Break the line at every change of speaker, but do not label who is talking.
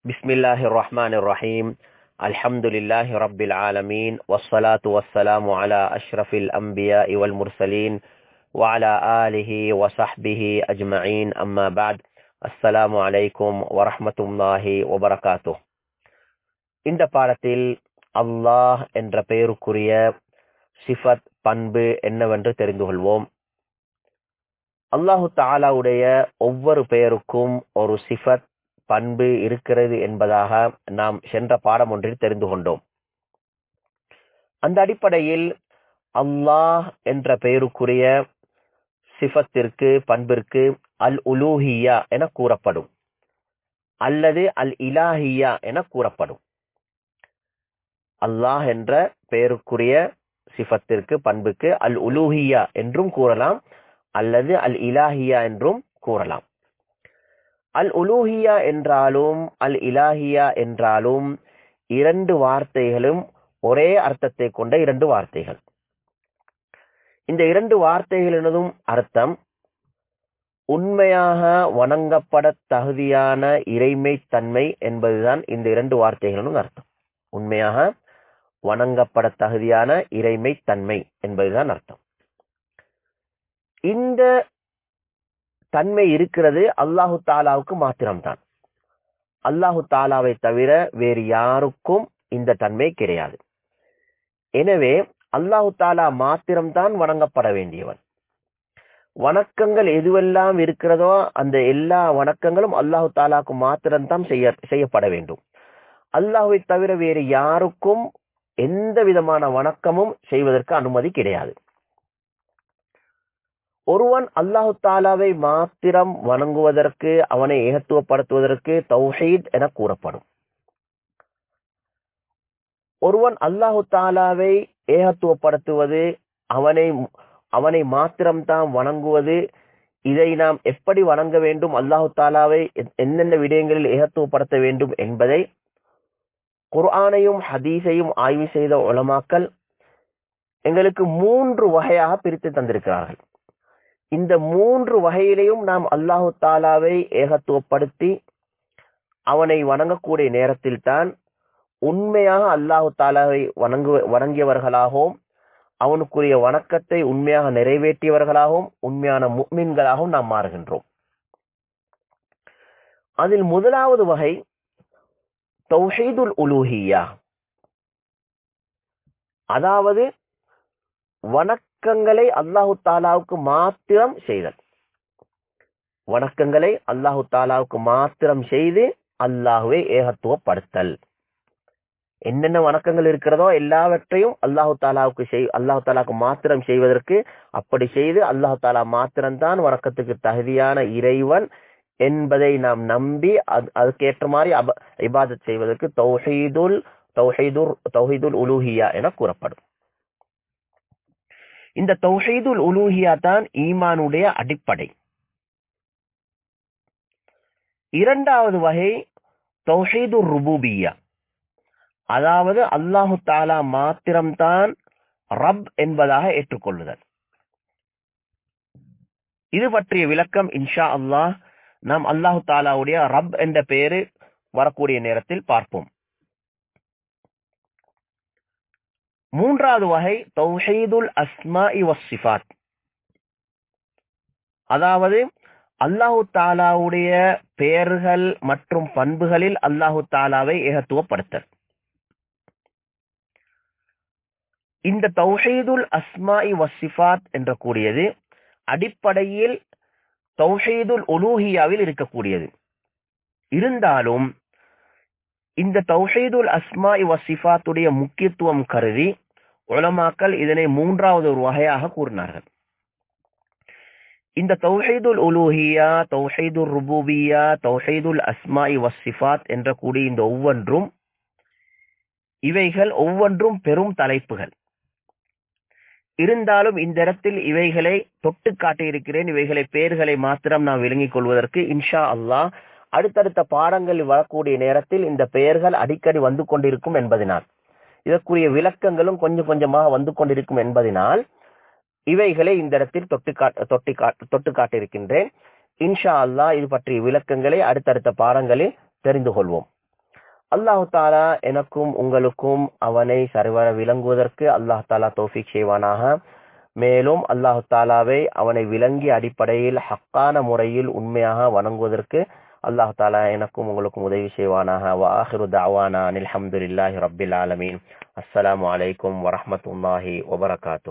بسم الله الرحمن الرحيم الحمد لله رب العالمين والصلاة والسلام على أشرف الأنبياء والمرسلين وعلى آله وصحبه أجمعين أما بعد السلام عليكم ورحمة الله وبركاته இந்த பாடத்தில் அல்லாஹ் என்ற பெயருக்குரிய சிஃபத் பண்பு என்னவென்று தெரிந்து கொள்வோம் அல்லாஹு தாலாவுடைய ஒவ்வொரு பெயருக்கும் ஒரு சிஃபத் பண்பு இருக்கிறது என்பதாக நாம் சென்ற பாடம் ஒன்றில் தெரிந்து கொண்டோம் அந்த அடிப்படையில் அல்லாஹ் என்ற பெயருக்குரிய சிஃபத்திற்கு பண்பிற்கு அல் உலூஹியா என கூறப்படும் அல்லது அல் இலாஹியா என கூறப்படும் அல்லாஹ் என்ற பெயருக்குரிய சிஃபத்திற்கு பண்புக்கு அல் உலூஹியா என்றும் கூறலாம் அல்லது அல் இலாஹியா என்றும் கூறலாம் அல் உலூஹியா என்றாலும் அல் இலாஹியா என்றாலும் இரண்டு வார்த்தைகளும் ஒரே அர்த்தத்தை கொண்ட இரண்டு வார்த்தைகள் இந்த இரண்டு வார்த்தைகளினதும் அர்த்தம் உண்மையாக வணங்கப்பட தகுதியான இறைமை தன்மை என்பதுதான் இந்த இரண்டு வார்த்தைகளினும் அர்த்தம் உண்மையாக வணங்கப்பட தகுதியான இறைமை தன்மை என்பதுதான் அர்த்தம் இந்த தன்மை இருக்கிறது அல்லாஹு தாலாவுக்கு மாத்திரம்தான் அல்லாஹு தாலாவை தவிர வேறு யாருக்கும் இந்த தன்மை கிடையாது எனவே அல்லாஹு தாலா மாத்திரம்தான் வணங்கப்பட வேண்டியவன் வணக்கங்கள் எதுவெல்லாம் இருக்கிறதோ அந்த எல்லா வணக்கங்களும் அல்லாஹு தாலாவுக்கு மாத்திரம்தான் செய்ய செய்யப்பட வேண்டும் அல்லாஹுவை தவிர வேறு யாருக்கும் எந்த விதமான வணக்கமும் செய்வதற்கு அனுமதி கிடையாது ஒருவன் அல்லாஹு தாலாவை மாத்திரம் வணங்குவதற்கு அவனை ஏகத்துவப்படுத்துவதற்கு தௌஹீத் என கூறப்படும் ஒருவன் அல்லாஹு தாலாவை ஏகத்துவப்படுத்துவது அவனை அவனை மாத்திரம்தான் வணங்குவது இதை நாம் எப்படி வணங்க வேண்டும் அல்லாஹு தாலாவை என்னென்ன விடயங்களில் ஏகத்துவப்படுத்த வேண்டும் என்பதை குர்ஆனையும் ஹதீஸையும் ஆய்வு செய்த உலமாக்கள் எங்களுக்கு மூன்று வகையாக பிரித்து தந்திருக்கிறார்கள் இந்த மூன்று வகையிலையும் நாம் அல்லாஹு தாலாவை ஏகத்துவப்படுத்தி அவனை வணங்கக்கூடிய நேரத்தில் தான் உண்மையாக அல்லாஹு தாலாவை வணங்கு வணங்கியவர்களாகவும் அவனுக்குரிய வணக்கத்தை உண்மையாக நிறைவேற்றியவர்களாகவும் உண்மையான முக்மின்களாகவும் நாம் மாறுகின்றோம் அதில் முதலாவது வகை தௌஹீதுல் உலூஹியா அதாவது வணக்கங்களை அல்லாஹு தாலாவுக்கு மாத்திரம் செய்தல் வணக்கங்களை அல்லாஹு தாலாவுக்கு மாத்திரம் செய்து அல்லாஹுவை ஏகத்துவப்படுத்தல் என்னென்ன வணக்கங்கள் இருக்கிறதோ எல்லாவற்றையும் அல்லாஹு தாலாவுக்கு செய் அல்லாஹு தாலாவுக்கு மாத்திரம் செய்வதற்கு அப்படி செய்து அல்லாஹு தாலா மாத்திரம்தான் வணக்கத்துக்கு தகுதியான இறைவன் என்பதை நாம் நம்பி அதுக்கேற்ற மாதிரி அப இபாதத் செய்வதற்கு தௌஹீதுல் தௌஹீதுர் தௌஹீதுல் உலூஹியா என கூறப்படும் இந்த தௌஹீதுல் உலூஹியா தான் ஈமானுடைய அடிப்படை இரண்டாவது வகை தௌஹீதுர் ருபூபியா அதாவது அல்லாஹு தாலா மாத்திரம்தான் ரப் என்பதாக ஏற்றுக்கொள்ளுதல் இது பற்றிய விளக்கம் இன்ஷா அல்லாஹ் நாம் அல்லாஹு தாலாவுடைய ரப் என்ற பெயரு வரக்கூடிய நேரத்தில் பார்ப்போம் மூன்றாவது வகை தௌஹீதுல் அஸ்மா வசிஃபாத் அதாவது அல்லாஹு தாலாவுடைய பெயர்கள் மற்றும் பண்புகளில் அல்லாஹு தாலாவை ஏகத்துவப்படுத்தல் இந்த தௌஹீதுல் அஸ்மா வசிஃபாத் என்ற கூடியது அடிப்படையில் தௌஹீதுல் உலூஹியாவில் இருக்கக்கூடியது இருந்தாலும் இந்த தௌஹீதுல் அஸ்மா வசிஃபாத்துடைய முக்கியத்துவம் கருதி உலமாக்கள் இதனை மூன்றாவது ஒரு வகையாக கூறினார்கள் இந்த தௌஹீதுல் உலூஹியா தௌஹீதுல் ருபூபியா தௌஹீதுல் அஸ்மா வசிஃபாத் என்ற கூடிய இந்த ஒவ்வொன்றும் இவைகள் ஒவ்வொன்றும் பெரும் தலைப்புகள் இருந்தாலும் இந்த இடத்தில் இவைகளை தொட்டு காட்டியிருக்கிறேன் இவைகளை பெயர்களை மாத்திரம் நாம் விளங்கிக் கொள்வதற்கு இன்ஷா அல்லாஹ் அடுத்தடுத்த பாடங்களில் வரக்கூடிய நேரத்தில் இந்த பெயர்கள் அடிக்கடி வந்து கொண்டிருக்கும் என்பதனால் இதற்குரிய விளக்கங்களும் கொஞ்சம் கொஞ்சமாக வந்து கொண்டிருக்கும் என்பதனால் இவைகளை இந்த இடத்தில் தொட்டு காட்டு தொட்டி காட்டு தொட்டு காட்டியிருக்கின்றேன் இன்ஷா அல்லாஹ் இது பற்றிய விளக்கங்களை அடுத்தடுத்த பாடங்களில் தெரிந்து கொள்வோம் அல்லாஹு தாலா எனக்கும் உங்களுக்கும் அவனை சரிவர விளங்குவதற்கு அல்லாஹ் தாலா தௌஃபிக் செய்வானாக மேலும் அல்லாஹு தாலாவை அவனை விளங்கிய அடிப்படையில் ஹக்கான முறையில் உண்மையாக வணங்குவதற்கு அல்லாஹ் தாலா எனக்கும் உங்களுக்கும் உதவி செய்வானாக வாஹிரு தாவானா அல்ஹம்துலில்லாஹி ரப்பில் ஆலமீன் அஸ்ஸலாமு அலைக்கும் வரஹ்மத்துல்லாஹி வபரகாத்து